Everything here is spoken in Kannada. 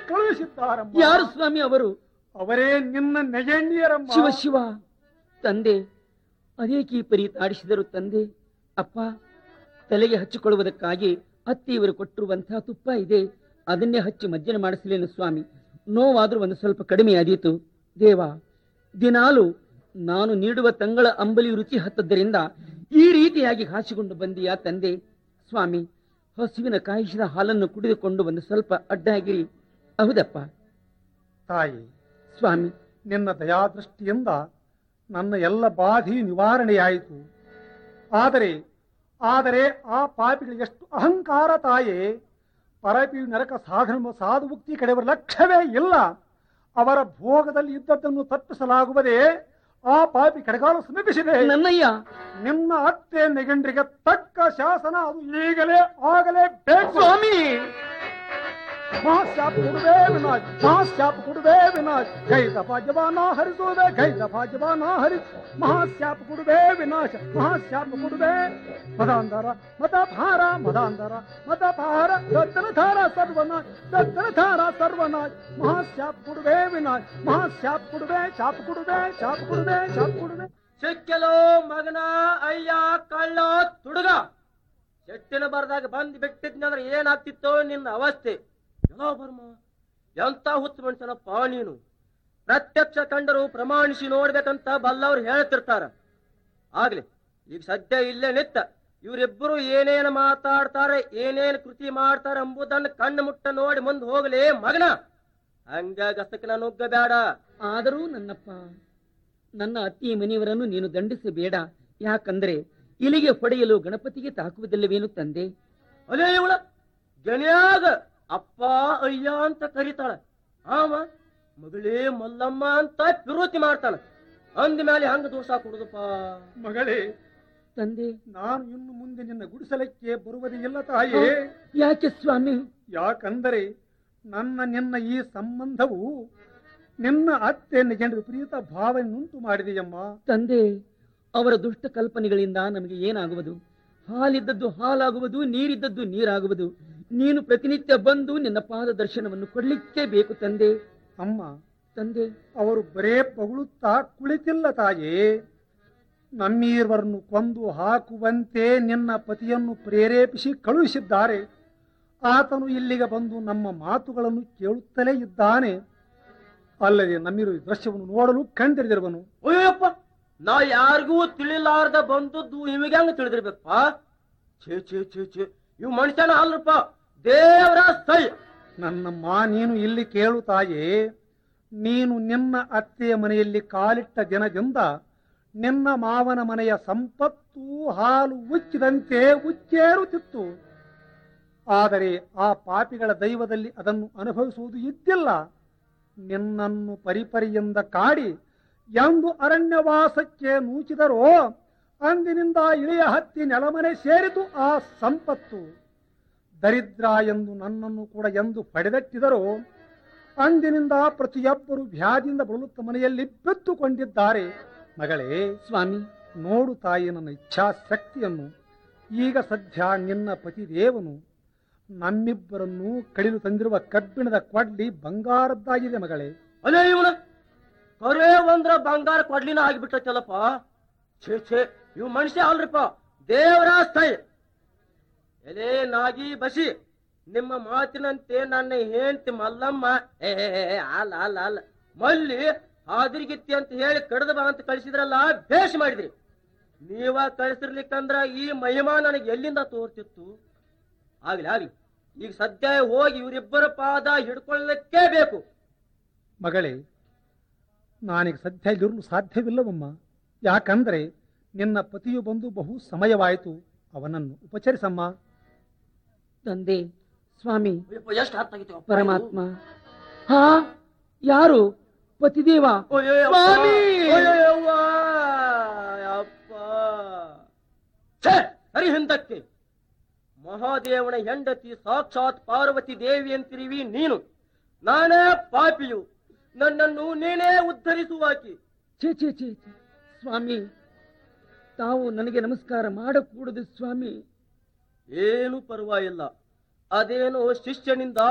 ಕಳುಹಿಸಿದ್ದಾರಮ್ಮ ಯಾರು ಸ್ವಾಮಿ ಅವರು ಅವರೇ ನಿನ್ನ ನೆಗೆಂಡಿಯರಮ್ಮ ಶಿವ ಶಿವ ತಂದೆ ಅದೇಕೆ ಈ ಪರಿ ತಾಡಿಸಿದರು ತಂದೆ ಅಪ್ಪ ತಲೆಗೆ ಹಚ್ಚಿಕೊಳ್ಳುವುದಕ್ಕಾಗಿ ಅತ್ತೆಯವರು ಕೊಟ್ಟಿರುವಂತಹ ತುಪ್ಪ ಇದೆ ಅದನ್ನೇ ಹಚ್ಚಿ ಮಜ್ಜನ ಮಾಡಿಸಲೇನು ಸ್ವಾಮಿ ನೋವಾದ್ರೂ ಒಂದು ಸ್ವಲ್ಪ ಕಡಿಮೆ ಆದೀತು ದೇವ ದಿನಾಲು ನಾನು ನೀಡುವ ತಂಗಳ ಅಂಬಲಿ ರುಚಿ ಹತ್ತದ್ದರಿಂದ ಈ ರೀತಿಯಾಗಿ ಹಾಸಿಕೊಂಡು ಬಂದೀಯಾ ತಂದೆ ಸ್ವಾಮಿ ಹಸುವಿನ ಕಾಯಿಸಿದ ಹಾಲನ್ನು ಕುಡಿದುಕೊಂಡು ಒಂದು ಸ್ವಲ್ಪ ಅಡ್ಡಾಗಿರಿ ಹೌದಪ್ಪ ತಾಯಿ ಸ್ವಾಮಿ ನಿನ್ನ ದಯಾದೃಷ್ಟಿಯಿಂದ ನನ್ನ ಎಲ್ಲ ಬಾಧಿ ನಿವಾರಣೆಯಾಯಿತು ಆದರೆ ಆದರೆ ಆ ಪಾಪಿಗಳಿಗೆ ಎಷ್ಟು ಅಹಂಕಾರ ತಾಯೇ ಪರಪಿ ನರಕ ಸಾಧನ ಸಾಧು ಮುಕ್ತಿ ಕಡೆಯವರ ಲಕ್ಷ್ಯವೇ ಇಲ್ಲ ಅವರ ಭೋಗದಲ್ಲಿ ಇದ್ದದ್ದನ್ನು ತಪ್ಪಿಸಲಾಗುವುದೇ ಆ ಪಾಪಿ ಕಡೆಗಾಲು ಸಮೀಪಿಸಿದೆ ನನ್ನಯ್ಯ ನಿನ್ನ ಅತ್ತೆ ನೆಗಂಡ್ರಿಗೆ ತಕ್ಕ ಶಾಸನ ಅದು ಈಗಲೇ ಆಗಲೇ ಬೇಕು ಸ್ವಾಮಿ ಮಹಾಶಾಪ ಕೊಡುವೆ ವಿನಾಶ್ ಮಹಾಶಾಪ ಕೊಡುವೆ ವಿನಾಶ್ ಕೈ ದಫಾ ಜವಾನ ಹರಿಸುವೆ ಕೈ ದಫಾ ಜವಾನ ಹರಿ ಮಹಾಶಾಪ ಕೊಡುವೆ ವಿನಾಶ ಮಹಾಶಾಪ ಕೊಡುವೆ ಮದಾಂಧರ ಮದಭಾರ ಮದಾಂಧರ ಮದಭಾರ ದತ್ತನಧಾರ ಸರ್ವನಾಶ್ ದತ್ತನಧಾರ ತುಡುವೆ ಮಹಾಶಾಪ ಕೊಡುವೆ ವಿನಾಶ್ ಮಹಾಶಾಪ ಕೊಡುವೆ ಶಾಪ ಕೊಡುವೆ ಶಾಪ ಕೊಡುವೆ ಶಾಪ ಕೊಡುವೆ ಸಿಕ್ಕಲೋ ಮಗನ ಅಯ್ಯ ಕಳ್ಳ ತುಡುಗ ಶೆಟ್ಟಿನ ಬರ್ದಾಗ ಬಂದ್ ಬಿಟ್ಟಿದ್ನಂದ್ರೆ ಏನಾಗ್ತಿತ್ತೋ ನಿನ್ನ ಅವಸ್ಥೆ ಎಲ್ಲೋ ಬರ್ಮ ಎಂತ ಹುಚ್ಚು ಮನುಷ್ಯನಪ್ಪ ನೀನು ಪ್ರತ್ಯಕ್ಷ ಕಂಡರು ಪ್ರಮಾಣಿಸಿ ನೋಡ್ಬೇಕಂತ ಬಲ್ಲವ್ರು ಹೇಳ್ತಿರ್ತಾರ ಆಗ್ಲಿ ಈಗ ಸದ್ಯ ಇಲ್ಲೇ ನಿತ್ತ ಇವರಿಬ್ಬರು ಏನೇನು ಮಾತಾಡ್ತಾರೆ ಏನೇನು ಕೃತಿ ಮಾಡ್ತಾರೆ ಎಂಬುದನ್ನು ಕಣ್ಣು ಮುಟ್ಟ ನೋಡಿ ಮುಂದೆ ಹೋಗ್ಲಿ ಮಗನ ಹಂಗ ಗಸಕನ ನುಗ್ಗಬೇಡ ಆದರೂ ನನ್ನಪ್ಪ ನನ್ನ ಅತ್ತಿ ಮನೆಯವರನ್ನು ನೀನು ದಂಡಿಸಬೇಡ ಯಾಕಂದ್ರೆ ಇಲಿಗೆ ಹೊಡೆಯಲು ಗಣಪತಿಗೆ ತಾಕುವುದಿಲ್ಲವೇನು ತಂದೆ ಅಲೇ ಇವಳ ಗಣ್ಯಾಗ ಅಪ್ಪ ಅಯ್ಯ ಅಂತ ಕರೀತಾಳ ಆಮ ಮಗಳೇ ಮಲ್ಲಮ್ಮ ಅಂತ ವಿರೋಧಿ ಮಾಡ್ತಾಳ ಅಂದ ಮೇಲೆ ಹಂಗ ದೋಷ ಕೊಡುದಪ್ಪ ಮಗಳೇ ತಂದೆ ನಾನು ಇನ್ನು ಮುಂದೆ ನಿನ್ನ ಗುಡಿಸಲಕ್ಕೆ ಬರುವುದೇ ಇಲ್ಲ ತಾಯೇ ಯಾಕೆ ಸ್ವಾಮಿ ಯಾಕಂದರೆ ನನ್ನ ನಿನ್ನ ಈ ಸಂಬಂಧವು ನಿನ್ನ ಅತ್ತೆ ನಿಜನ ವಿಪರೀತ ಭಾವನೆಯುಂಟು ಮಾಡಿದೆಯಮ್ಮ ತಂದೆ ಅವರ ದುಷ್ಟ ಕಲ್ಪನೆಗಳಿಂದ ನಮಗೆ ಏನಾಗುವುದು ಹಾಲಿದ್ದದ್ದು ಹಾಲಾಗುವುದು ನೀರಿದ್ದದ್ದು ನೀರಾಗುವುದು ನೀನು ಪ್ರತಿನಿತ್ಯ ಬಂದು ನಿನ್ನ ಪಾದ ದರ್ಶನವನ್ನು ಕೊಡ್ಲಿಕ್ಕೆ ಬೇಕು ತಂದೆ ಅಮ್ಮ ತಂದೆ ಅವರು ಬರೇ ಪಗುಳುತ್ತಾ ಕುಳಿತಿಲ್ಲ ತಾಯೇ ನಮ್ಮೀರ್ವರನ್ನು ಕೊಂದು ಹಾಕುವಂತೆ ನಿನ್ನ ಪತಿಯನ್ನು ಪ್ರೇರೇಪಿಸಿ ಕಳುಹಿಸಿದ್ದಾರೆ ಆತನು ಇಲ್ಲಿಗೆ ಬಂದು ನಮ್ಮ ಮಾತುಗಳನ್ನು ಕೇಳುತ್ತಲೇ ಇದ್ದಾನೆ ಅಲ್ಲದೆ ನಮ್ಮಿರುವ ಈ ದೃಶ್ಯವನ್ನು ನೋಡಲು ಕಂಡಿರಿದಿರುವನು ಅಯ್ಯಪ್ಪ ನಾ ಯಾರಿಗೂ ತಿಳಿಲಾರ್ದ ಬಂದದ್ದು ಇವಾಗ ಹೆಂಗ ತಿಳಿದಿರ್ಬೇಕಪ್ಪ ಛೇ ಛೇ ಛೇ ಛೇ ಇವ್ ಮನುಷ್ಯನ ಅಲ್ರಪ್ಪ ದೇವರ ಸೈ ನನ್ನಮ್ಮ ನೀನು ಇಲ್ಲಿ ಕೇಳು ತಾಯೇ ನೀನು ನಿನ್ನ ಅತ್ತೆಯ ಮನೆಯಲ್ಲಿ ಕಾಲಿಟ್ಟ ದಿನದಿಂದ ನಿನ್ನ ಮಾವನ ಮನೆಯ ಸಂಪತ್ತು ಹಾಲು ಉಚ್ಚಿದಂತೆ ಉಚ್ಚೇರುತ್ತಿತ್ತು ಆದರೆ ಆ ಪಾಪಿಗಳ ದೈವದಲ್ಲಿ ಅದನ್ನು ಅನುಭವಿಸುವುದು ಇದ್ದಿಲ್ಲ ನಿನ್ನನ್ನು ಪರಿಪರಿಯಿಂದ ಕಾಡಿ ಎಂದು ಅರಣ್ಯವಾಸಕ್ಕೆ ನೂಚಿದರೋ ಅಂದಿನಿಂದ ಇಳಿಯ ಹತ್ತಿ ನೆಲಮನೆ ಸೇರಿತು ಆ ಸಂಪತ್ತು ದರಿದ್ರ ಎಂದು ನನ್ನನ್ನು ಕೂಡ ಎಂದು ಪಡೆದಟ್ಟಿದರೋ ಅಂದಿನಿಂದ ಪ್ರತಿಯೊಬ್ಬರು ವ್ಯಾಧಿಯಿಂದ ಬಳಲುತ್ತ ಮನೆಯಲ್ಲಿ ಬಿದ್ದುಕೊಂಡಿದ್ದಾರೆ ಮಗಳೇ ಸ್ವಾಮಿ ನೋಡು ತಾಯಿ ನನ್ನ ಇಚ್ಛಾಶಕ್ತಿಯನ್ನು ಈಗ ಸದ್ಯ ನಿನ್ನ ಪತಿದೇವನು ನಮ್ಮಿಬ್ಬರನ್ನು ಕಡಿಲು ತಂದಿರುವ ಕಬ್ಬಿಣದ ಕೊಡ್ಲಿ ಬಂಗಾರದ್ದಾಗಿದೆ ಮಗಳೇ ಅಲೇ ಇವನ ಕರೇ ಒಂದ್ರ ಬಂಗಾರ ಕೊಡ್ಲಿನ ಆಗಿಬಿಟ್ಟಲ್ಲಪ್ಪ ಛೇ ಛೇ ಇವ್ ಮನುಷ್ಯ ಅಲ್ರಿಪ್ಪ ದೇವರ ಸ್ಥೈ ಎಲೇ ನಾಗಿ ಬಸಿ ನಿಮ್ಮ ಮಾತಿನಂತೆ ನನ್ನ ಹೆಂಡತಿ ಮಲ್ಲಮ್ಮ ಏ ಏ, ಏ, ಏ, ಅಲ್ಲ ಅಲ್ಲ ಅಲ್ಲ ಮಲ್ಲಿ ಹಾದಿರಿಗಿತ್ತಿ ಅಂತ ಹೇಳಿ ಕಡ್ದ ಬಾ ಅಂತ ಕಳಿಸಿದ್ರಲ್ಲ ಬೇಷ್ ಮಾಡಿದ್ರಿ ನೀವ ಕಳಿಸಿರ್ಲಿಕ್ಕಂದ್ರ ಈ ಮಹಿಮಾ ನನಗೆ ಎಲ್ಲಿಂದ ತೋರ್ತಿತ್ತು ಆಗ್ಲಿ ಆಗ್ಲಿ ಈಗ ಸದ್ಯ ಹೋಗಿ ಇವರಿಬ್ಬರ ಪಾದ ಹಿಡ್ಕೊಳ್ಳಲಿಕ್ಕೇ ಬೇಕು ಮಗಳೇ ನಾನೀಗ ಸದ್ಯ ಇಲ್ಲಿರಲು ಸಾಧ್ಯವಿಲ್ಲವಮ್ಮ ಯಾಕಂದ್ರೆ ನಿನ್ನ ಪತಿಯು ಬಂದು ಬಹು ಸಮಯವಾಯಿತು ಅವನನ್ನು ಉಪಚರಿಸಮ್ಮ ತಂದೆ ಸ್ವಾಮಿ ಅಯ್ಯಪ್ಪ, ಎಷ್ಟ್ ಹೊತ್ತಾಗಿತ್ತು ಅಪ್ಪ ಇದು? ಪರಮಾತ್ಮ ಹಾ ಯಾರು ಪತಿದೇವ ಅಯ್ಯಯ್ಯಪ್ಪ. ಸ್ವಾಮಿ! ಅಯ್ಯಯ್ಯವ್ವ, ಯಪ್ಪ. ಛೇ, ಸರಿ ಹಿಂದಕ್ಕೆ ಮಹಾದೇವನ ಹೆಂಡತಿ ಸಾಕ್ಷಾತ್ ಪಾರ್ವತಿ ದೇವಿ ಅಂತಿರುವಿ ನೀನು ನಾನೇ ಪಾಪಿಯು ನನ್ನನ್ನು ನೀನೇ ಉದ್ಧರಿಸುವಾಕಿ ಛೇ ಛೇ ಛೇ ಛೇ. ಸ್ವಾಮಿ ತಾವು ನನಗೆ ನಮಸ್ಕಾರ ಮಾಡಕೂಡದು ಸ್ವಾಮಿ ಏನು ಪರವಾಗಿಲ್ಲ ಅದೇನೋ ಶಿಷ್ಯನಿಂದ